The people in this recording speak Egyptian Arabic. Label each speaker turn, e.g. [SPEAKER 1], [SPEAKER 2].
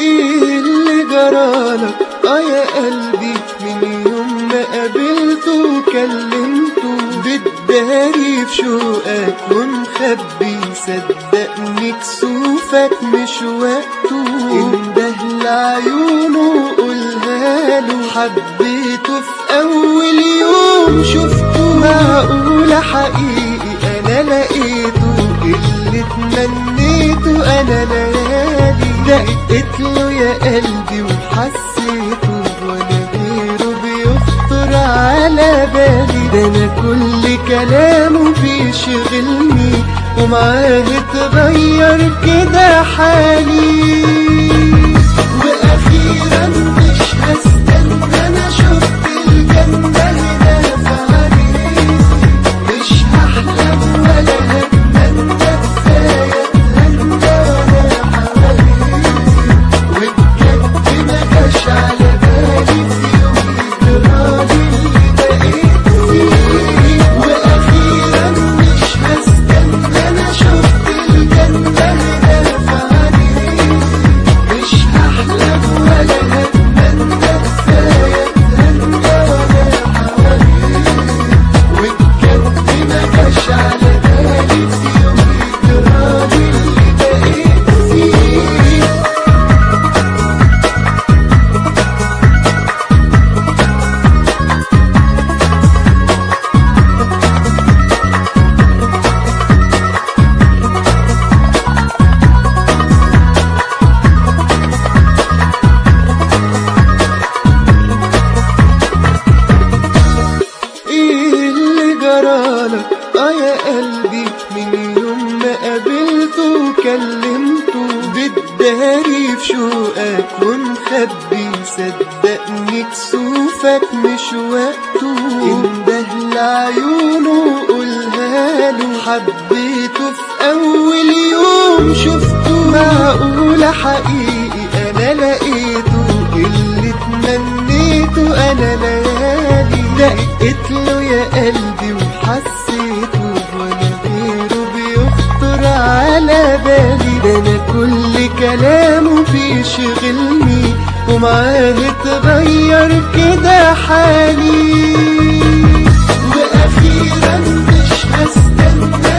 [SPEAKER 1] ايه اللي جرالك اه يا قلبي من يوم ما قابلته وكلمته بتداري في شوقك ومخبي صدقني كسوفك مش وقته انده لعيونه وقولها له حبيته في اول يوم شفته معقولة حقيقي انا لقيته اللي تمنيته انا ليالي دقت له يا قلبي وحسيته وانا غيره بيخطر على بالي ده انا كل كلامه بيشغلني ومعاه اتغير كده حالي واخيرا مش هستنى انا شفت الجنة هنا في عينيكي مش هحلم ولا هتمنى كفاية اتهنى وانا حواليكي وبجد ما جاش على بالي في يوم يجرالي اللي بقيت فيه واخيرا مش هستنى انا شفت الجنة هنا في عينيكي مش هحلم ولا هتمنى كفاية اتهنى وانا حواليكي وبجد ما جاش على بالي في يوم يجرالي اللي بقيت فيه ايه اللي جرالك اه يا قلبي من يوم ما قابلته وكلمته بتداري في شوقك ومخبي صدقني كسوفك مش وقته انده لعيونه وقولها له حبيته في اول يوم شفته معقولة حقيقي انا لقيته اللي تمنيته انا ليالي دقت له يا قلبي وحسيته وانا غيره بيخطر على بالي ده انا كل كلامه بيشغلني ومعاه اتغير كده حالي واخيرا مش هستنى